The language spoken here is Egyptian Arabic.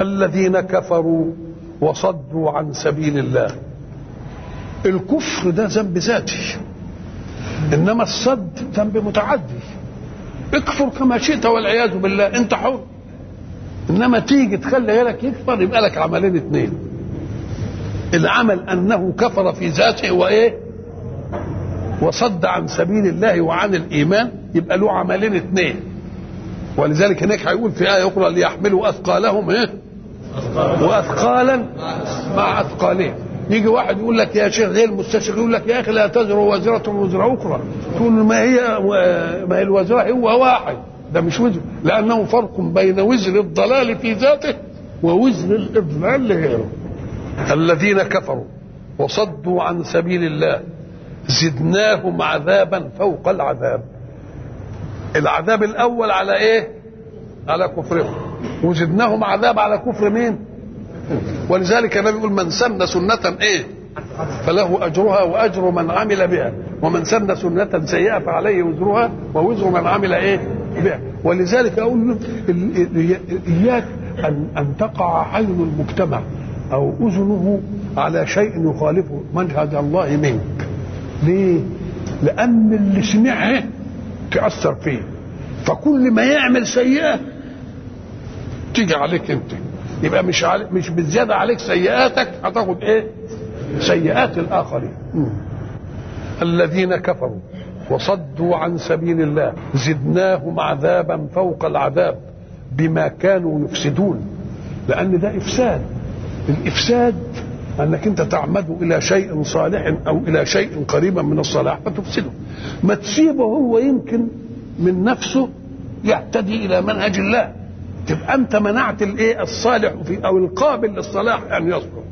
الذين كفروا وصدوا عن سبيل الله الكفر ده ذنب ذاتي انما الصد ذنب متعدي اكفر كما شئت والعياذ بالله انت حر انما تيجي تخلي غيرك يكفر يبقى لك عملين اثنين العمل انه كفر في ذاته وايه وصد عن سبيل الله وعن الايمان يبقى له عملين اثنين ولذلك هناك هيقول في ايه اخرى ليحملوا اثقالهم ايه واثقالا مع اثقالهم يجي واحد يقول لك يا شيخ غير مستشرق يقول لك يا اخي لا تزر وازره وزر اخرى تقول ما هي ما هي الوزره هو واحد ده مش وزر لانه فرق بين وزر الضلال في ذاته ووزر الاضلال لغيره الذين كفروا وصدوا عن سبيل الله زدناهم عذابا فوق العذاب العذاب الاول على ايه على كفرهم وزدناهم عذاب على كفر مين ولذلك النبي يقول من سن سنة ايه فله اجرها واجر من عمل بها ومن سن سنة سيئة فعليه وزرها ووزر من عمل ايه بها ولذلك اقول له اياك ان ان تقع عين المجتمع او اذنه على شيء يخالف منهج الله منك ليه لان اللي سمعها تاثر فيه فكل ما يعمل سيئه تيجي عليك انت يبقى مش علي مش بالزياده عليك سيئاتك هتاخد ايه سيئات الاخرين الذين كفروا وصدوا عن سبيل الله زدناهم عذابا فوق العذاب بما كانوا يفسدون لان ده افساد الافساد انك انت تعمد الى شيء صالح او الى شيء قريبا من الصلاح فتفسده ما تسيبه هو يمكن من نفسه يهتدي الى منهج الله تبقى انت منعت الايه الصالح في او القابل للصلاح ان يصلح